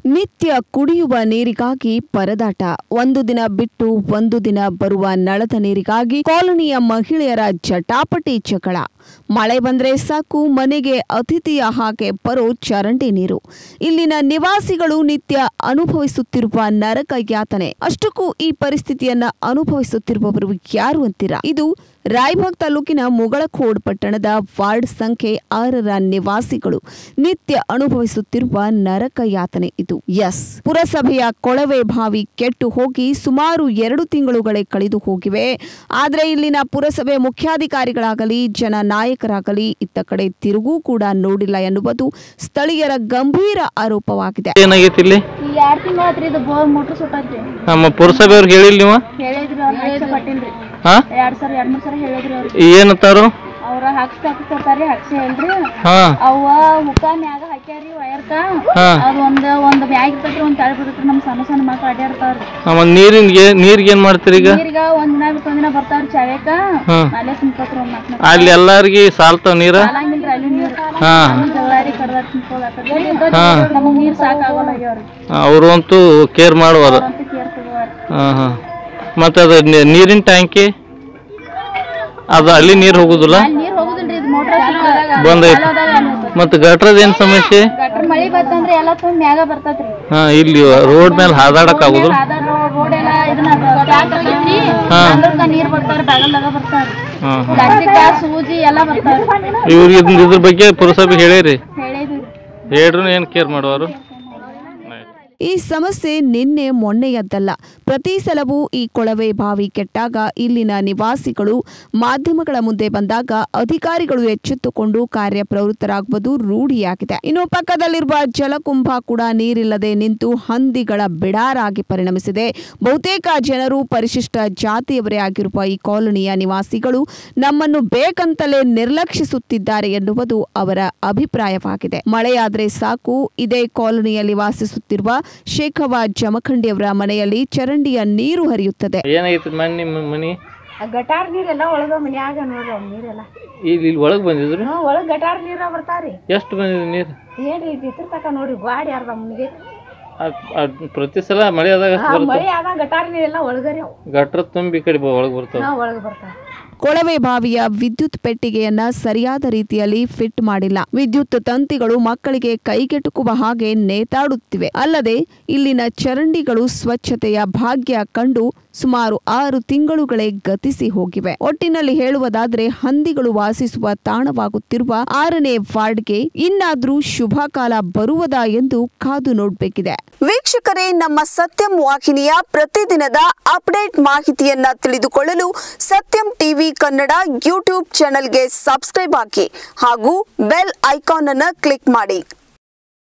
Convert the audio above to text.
ನಿತ್ಯ ಕುಡಿಯುವ ನೀರಿಗಾಗಿ ಪರದಾಟ ಒಂದು ದಿನ ಬಿಟ್ಟು ಒಂದು ದಿನ ಬರುವ ನಳದ ನೀರಿಗಾಗಿ ಕಾಲೋನಿಯ ಮಹಿಳೆಯರ ಜಟಾಪಟಿ ಜಗಳ ಮಳೆ ಬಂದ್ರೆ ಸಾಕು ಮನೆಗೆ ಅತಿಥಿಯ ಹಾಗೆ ಬರೋ ಚರಂಡಿ ನೀರು ಇಲ್ಲಿನ ನಿವಾಸಿಗಳು ನಿತ್ಯ ಅನುಭವಿಸುತ್ತಿರುವ ನರಕ ಯಾತನೆ ಅಷ್ಟಕ್ಕೂ ಈ ಪರಿಸ್ಥಿತಿಯನ್ನ ಅನುಭವಿಸುತ್ತಿರುವವರು ಯಾರು ಅಂತೀರಾ ಇದು ರಾಯಬಾಗ್ ತಾಲೂಕಿನ ಮುಗಳಖೋಡ್ ಪಟ್ಟಣದ ವಾರ್ಡ್ ಸಂಖ್ಯೆ ಆರರ ನಿವಾಸಿಗಳು ನಿತ್ಯ ಅನುಭವಿಸುತ್ತಿರುವ ನರಕ ಯಾತನೆ ಇದು ಎಸ್ ಪುರಸಭೆಯ ಕೊಳವೆ ಬಾವಿ ಕೆಟ್ಟು ಹೋಗಿ ಸುಮಾರು ಎರಡು ತಿಂಗಳುಗಳೇ ಕಳೆದು ಹೋಗಿವೆ ಆದರೆ ಇಲ್ಲಿನ ಪುರಸಭೆ ಮುಖ್ಯಾಧಿಕಾರಿಗಳಾಗಲಿ ಜನ ನಾಯಕರಾಗಲಿ ಇತ್ತ ಕಡೆ ತಿರುಗೂ ಕೂಡ ನೋಡಿಲ್ಲ ಎನ್ನುವುದು ಸ್ಥಳೀಯರ ಗಂಭೀರ ಆರೋಪವಾಗಿದೆ ಏನಾಗೈತಿ ಇಲ್ಲಿ ಈಗ ಎರಡು ತಿಂಗಳು ಆತ್ರಿ ಇದು ಬೋರ್ ಮೋಟ್ರ್ ಸುಟ್ಟೈತ್ರಿ ನಮ್ಮ ಪುರಸಭೆಯವ್ರಿಗೆ ಹೇಳಿಲ್ಲ ನೀವು ಹೇಳಿದ್ರಿ ಅವ್ರು ಹಾಕ್ಸ ಪಟ್ಟಿಲ್ರಿ ಹಾ ಎರಡ್ ಸಲ ಎರಡ್ ಮೂರ್ ಸಲ ಹೇಳಿದ್ರಿ ಅವ್ರು ಏನಂತಾರು ಅವ್ರ ಹಾಕ್ಸ್ ಹಾಕ್ಸ್ಕೊಡ್ತಾರ್ರಿ ಹಾಕ್ಸಿ ಹೇಳ್ರಿ ಹಾ ಅವ ಹುಕ್ಕ ಮ್ಯಾಗ ಹಾಕ್ಯಾರಿ ವಯರ್ಕ ಹಾ ಅದ್ ಒಂದ್ ಒಂದ್ ಮ್ಯಾಗ ಇರ್ತೈತ್ರಿ ಒಂದ್ ತಳ ಬಿಡ್ತೈತ್ರಿ ನಮ್ ಸಣ್ಣ ಸಣ್ಣ ಮಕ್ಳು ಅಡ್ಯಾಡ್ತಾವ್ರಿ ನಮ್ಮ ನೀರಿನ ನೀರಿಗೆ ಏನ್ ಮಾಡ್ತೀರಿ ಈಗ ನೀರಿಗ ಒಂದ್ ದಿನ ಬಿಟ್ಟು ಒಂದ್ ದಿನ ಬರ್ತಾವ್ರಿ ಚಾವ್ಯಾಕ ಹಾ ಅಲ್ಲೇ ತುಂಬ್ಕೋತ್ರಿ ಒಂದ್ ನಾಲ್ಕು ಅಲ್ಲಿ ಎಲ್ಲಾರ್ಗಿ ಸಾಲ್ತಾವ ನೀರ ಸಾಲಂಗಿಲ್ರಿ ಅಲ್ಲಿ ನೀರು ಹಾ ಜಲ್ಲಾರಿ ಕಡ್ದ ತುಂಬ್ಕೊಳಕತ್ರಿ ನಮಗ್ ನೀರ್ ಸಾಕಾಗೋಲಾಗ್ಯಾವ್ರಿ ಅವರು ಅಂತೂ ಕೇರ್ ಮಾಡುವಾರ ಅಂತ ಕೇರ್ ತಗೋವಾರಿ ಹಾ ಹಾ ಮತ್ತೆ ಅದು ನೀ- ನೀರಿನ ಟ್ಯಾಂಕಿ ಅದು ಅಲ್ಲಿ ನೀರು ಹೋಗುದಿಲ್ಲ ಅಲ್ಲಿ ನೀರ್ ಹೋಗುದಿಲ್ರಿ ಇದು ಮೋಟ್ರ್ ಬಂದ್ ಐತಿ ಮತ್ತೆ ಗಟ್ರದ ಏನ್ ಸಮಸ್ಯೆ ಗಟ್ರ ಮಳಿ ಬರ್ತಂದ್ರೆ ಎಲ್ಲಾ ತುಂಬ ಮ್ಯಾಗ ಬರ್ತೈತ್ರಿ ಹಾ ಇಲ್ಲಿ ರೋಡ್ ಮೇಲೆ ಹಾದಾಡಕ್ ಆಗುದಿಲ್ಲ ರೋಡ್ ಎಲ್ಲ ಇದನ್ನ ಪ್ಯಾಕ್ ಆಗೈತ್ರಿ ಹಾ. ಅಂದ್ರಕ್ಕ ನೀರ್ ಬರ್ತಾರ ಬಾಗಲ್ದಾಗ ಬರ್ತಾರ ಹಾ ಪ್ಲಾಸ್ಟಿಕ್ ಸೂಜಿ ಎಲ್ಲಾ ಬರ್ತಾರ ಇವ್ರಿಗೆ ಇದ್- ಇದ್ರ ಬಗ್ಗೆ ಪುರಸಭೆ ಹೇಳಿರಿ ಹೇಳಿದ್ವಿ ಹೇಳ್ರು ಏನ್ ಕೇರ್ ಮಾಡುವಾರು ಈ ಸಮಸ್ಯೆ ನಿನ್ನೆ ಮೊನ್ನೆಯದ್ದಲ್ಲ ಪ್ರತಿ ಸಲವೂ ಈ ಕೊಳವೆ ಬಾವಿ ಕೆಟ್ಟಾಗ ಇಲ್ಲಿನ ನಿವಾಸಿಗಳು ಮಾಧ್ಯಮಗಳ ಮುಂದೆ ಬಂದಾಗ ಅಧಿಕಾರಿಗಳು ಎಚ್ಚೆತ್ತುಕೊಂಡು ಕಾರ್ಯಪ್ರವೃತ್ತರಾಗುವುದು ರೂಢಿಯಾಗಿದೆ ಇನ್ನು ಪಕ್ಕದಲ್ಲಿರುವ ಜಲಕುಂಭ ಕೂಡ ನೀರಿಲ್ಲದೆ ನಿಂತು ಹಂದಿಗಳ ಬಿಡಾರಾಗಿ ಪರಿಣಮಿಸಿದೆ ಬಹುತೇಕ ಜನರು ಪರಿಶಿಷ್ಟ ಜಾತಿಯವರೇ ಆಗಿರುವ ಈ ಕಾಲೋನಿಯ ನಿವಾಸಿಗಳು ನಮ್ಮನ್ನು ಬೇಕಂತಲೇ ನಿರ್ಲಕ್ಷಿಸುತ್ತಿದ್ದಾರೆ ಎನ್ನುವುದು ಅವರ ಅಭಿಪ್ರಾಯವಾಗಿದೆ ಮಳೆಯಾದ್ರೆ ಸಾಕು ಇದೇ ಕಾಲೋನಿಯಲ್ಲಿ ವಾಸಿಸುತ್ತಿರುವ ಶೇಖವ ಜಮಖಂಡಿಯವರ ಮನೆಯಲ್ಲಿ ಚರಂಡಿಯ ನೀರು ಹರಿಯುತ್ತದೆ ಏನಾಗೈತಿ ಮನೆ ನಿಮ್ಮ ಮನಿ ಗಟಾರ್ ನೀರೆಲ್ಲ ಒಳಗ ಮನ್ಯಾಗ ನೋಡ್ರಿ ಅವ್ ನೀರೆಲ್ಲ ಇಲ್ಲಿ ಇಲ್ಲಿ ಒಳಗ್ ಬಂದಿದ್ರು ಒಳಗ್ ಗಟಾರ್ ನೀರ ಬರ್ತಾವ್ರಿ ಎಷ್ಟು ಬಂದಿದೆ ನೀರು ಏನ್ರಿ ಇದ್ರ ತಕ ನೋಡ್ರಿ ಗಾಡಿ ಅರ್ಧ ಮುನ್ಗೆ ಅದ್- ಅದ್ ಪ್ರತಿ ಸಲ ಮಳೆ ಆದಾಗ ಅಷ್ಟ್ ಬರುತ್ತೆ ಮಳಿ ಆದಾಗ ಗಟಾರ್ ನೀರೆಲ್ಲ ಒಳಗರಿ ಅವ್ ಗಟ್ರ ತುಂಬಿ ಈ ಕಡೆ ಬ- ಒಳಗ್ ಬರ್ತಾವ ಒಳಗ್ ಬರ್ತಾವ ಕೊಳವೆ ಬಾವಿಯ ವಿದ್ಯುತ್ ಪೆಟ್ಟಿಗೆಯನ್ನ ಸರಿಯಾದ ರೀತಿಯಲ್ಲಿ ಫಿಟ್ ಮಾಡಿಲ್ಲ ವಿದ್ಯುತ್ ತಂತಿಗಳು ಮಕ್ಕಳಿಗೆ ಕೈಗೆಟುಕುವ ಹಾಗೆ ನೇತಾಡುತ್ತಿವೆ ಅಲ್ಲದೆ ಇಲ್ಲಿನ ಚರಂಡಿಗಳು ಸ್ವಚ್ಛತೆಯ ಭಾಗ್ಯ ಕಂಡು ಸುಮಾರು ಆರು ತಿಂಗಳುಗಳೇ ಗತಿಸಿ ಹೋಗಿವೆ ಒಟ್ಟಿನಲ್ಲಿ ಹೇಳುವುದಾದ್ರೆ ಹಂದಿಗಳು ವಾಸಿಸುವ ತಾಣವಾಗುತ್ತಿರುವ ಆರನೇ ವಾರ್ಡ್ಗೆ ಇನ್ನಾದ್ರೂ ಶುಭ ಕಾಲ ಬರುವುದಾ ಎಂದು ಕಾದು ನೋಡ್ಬೇಕಿದೆ ವೀಕ್ಷಕರೇ ನಮ್ಮ ಸತ್ಯಂ ವಾಹಿನಿಯ ಪ್ರತಿದಿನದ ಅಪ್ಡೇಟ್ ಮಾಹಿತಿಯನ್ನ ತಿಳಿದುಕೊಳ್ಳಲು ಸತ್ಯಂ ಟಿವಿ ಕನ್ನಡ ಯೂಟ್ಯೂಬ್ ಚಾನೆಲ್ಗೆ ಸಬ್ಸ್ಕ್ರೈಬ್ ಹಾಕಿ ಹಾಗೂ ಬೆಲ್ ಐಕಾನ್ ಅನ್ನು ಕ್ಲಿಕ್ ಮಾಡಿ